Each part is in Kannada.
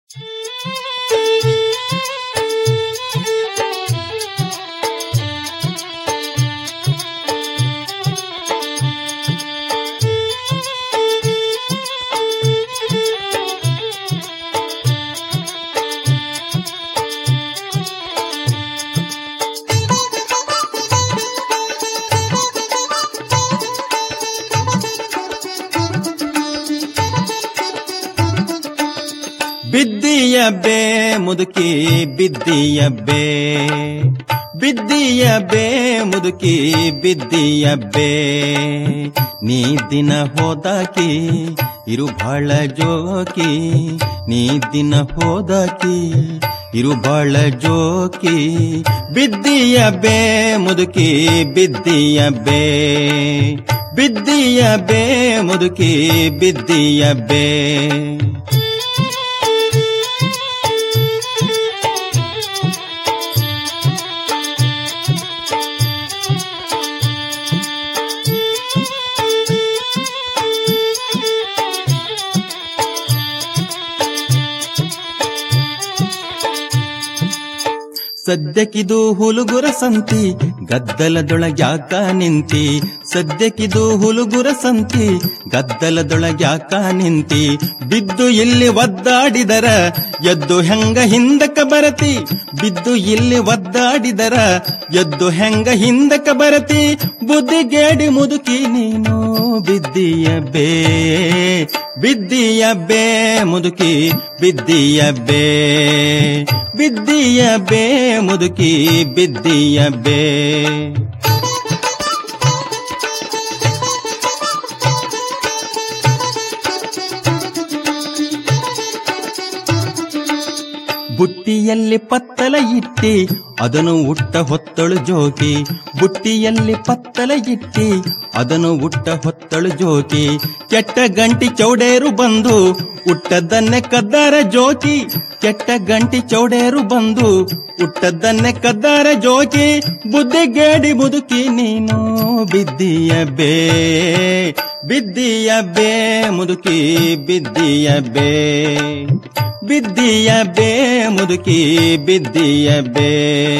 ಬಿದ್ದಿಯಬ್ಬೆ ಮುದುಕಿ ಬಿದ್ದಿಯಬ್ಬೆ ಬಿದ್ದಿಯಬ್ಬೆ ಮುದುಕಿ ಬಿದ್ದಿಯಬ್ಬೆ ನೀ ದಿನ ಹೋದಾಕಿ ಇರು ಬಹಳ ಜೋಕಿ ನೀ ದಿನ ಹೋದಾಕಿ ಇರು ಬಹಳ ಜೋಕಿ ಬಿದ್ದಿಯಬ್ಬೆ ಮುದುಕಿ ಬಿದ್ದಿಯಬ್ಬೆ ಬಿದ್ದಿಯಬ್ಬೆ ಮುದುಕಿ ಬಿದ್ದಿಯಬ್ಬೆ ಸದ್ಯಕ್ಕಿದು ಹುಲುಗುರ ಸಂತಿ ಗದ್ದಲದೊಳಗ್ಯಾಕ ನಿಂತಿ ಸದ್ಯಕ್ಕಿದು ಹುಲುಗುರ ಸಂತಿ ಗದ್ದಲದೊಳಗ್ಯಾಕ ನಿಂತಿ ಬಿದ್ದು ಇಲ್ಲಿ ಒದ್ದಾಡಿದರ ಎದ್ದು ಹೆಂಗ ಹಿಂದಕ ಬರತಿ ಬಿದ್ದು ಇಲ್ಲಿ ಒದ್ದಾಡಿದರ ಎದ್ದು ಹೆಂಗ ಹಿಂದಕ ಬರತಿ ಬುದ್ಧಿಗೇಡಿ ಮುದುಕಿ ನೀನು ಬಿದ್ದಿಯ ಬೇ ಬಿದ್ದಿಯ ಬೇ ಮುದುಕಿ ಬಿದ್ದಿಯ ಬೇ ಬಿದ್ದಿಯ ಬೇ ಮುದುಕಿ ಬಿದ್ದಿಯ ಬೇ ಬುಟ್ಟಿಯಲ್ಲಿ ಪತ್ತಲ ಇಟ್ಟಿ ಅದನ್ನು ಉಟ್ಟ ಹೊತ್ತಳು ಜೋಕಿ ಬುಟ್ಟಿಯಲ್ಲಿ ಪತ್ತಲ ಇಟ್ಟಿ ಅದನ್ನು ಉಟ್ಟ ಹೊತ್ತಳು ಜೋಕಿ ಕೆಟ್ಟ ಗಂಟಿ ಚೌಡೇರು ಬಂದು ಉಟ್ಟದ್ದನ್ನೇ ಕದ್ದಾರ ಜೋಕಿ ಕೆಟ್ಟ ಗಂಟಿ ಚೌಡೇರು ಬಂದು ಉಟ್ಟದ್ದನ್ನೇ ಕದ್ದಾರ ಜೋಕಿ ಬುದ್ಧಿಗೇಡಿ ಮುದುಕಿ ನೀನು ಬಿದ್ದಿಯ ಬೇ ಬಿದ್ದಿಯ ಬೇ ಮುದುಕಿ ಬಿದ್ದಿಯ ಬೇ ಬಿದ್ದಿಯ ಬೇ ಮುದುಕಿ ಬಿದ್ದಿಯ ಬೇ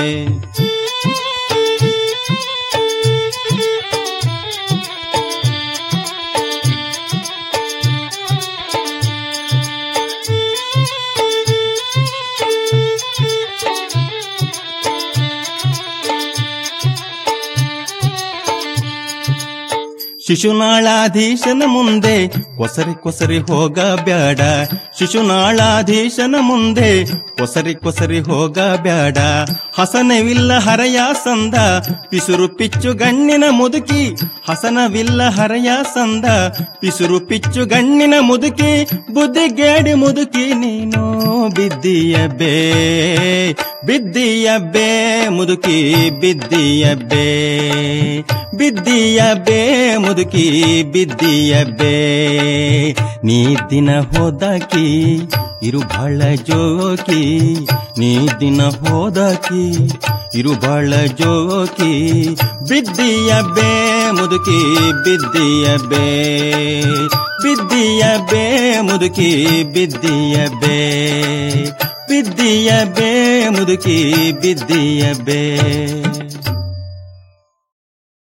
ಶಿಶುನಾಳಾಧೀಶನ ಮುಂದೆ ಕೊಸರಿ ಕೊಸರಿ ಹೋಗ ಬ್ಯಾಡ ಶಿಶುನಾಳಾಧೀಶನ ಮುಂದೆ ಕೊಸರಿ ಕೊಸರಿ ಹೋಗ ಬ್ಯಾಡ ಹಸನವಿಲ್ಲ ಹರಯ ಸಂದ ಪಿಸುರು ಪಿಚ್ಚು ಗಣ್ಣಿನ ಮುದುಕಿ ಹಸನವಿಲ್ಲ ಹರಯ ಸಂದ ಪಿಸುರು ಪಿಚ್ಚು ಗಣ್ಣಿನ ಮುದುಕಿ ಬುದ್ಧಿಗೇಡಿ ಮುದುಕಿ ನೀನು ಬಿದ್ದಿಯ ಬೇ ಬಿದ್ದಿಯ ಬೇ ಮುದುಕಿ ಬಿದ್ದಿಯ ಬೇ ಬಿದ್ದಿಯ ಬೇ ಮುದುಕಿ ಬಿದ್ದಿಯ ಬೇ ನೀ ದಿನ ಹೋದಾಕಿ ಇರು ಬಹಳ ಜೋಕಿ ನೀ ದಿನ ಹೋದಾಕಿ ಇರು ಬಹಳ ಜೋಕಿ ಬಿದ್ದಿಯ ಬೇ ಮುದುಕಿ ಬಿದ್ದಿಯ ಬೇ ಬಿದ್ದಿಯ ಬೇ ಮುದುಕಿ ಬಿದ್ದಿಯ ಬೇ ಬಿದ್ದಿಯ ಬೇ ಮುದುಕಿ ಬಿದ್ದಿಯ ಬೇ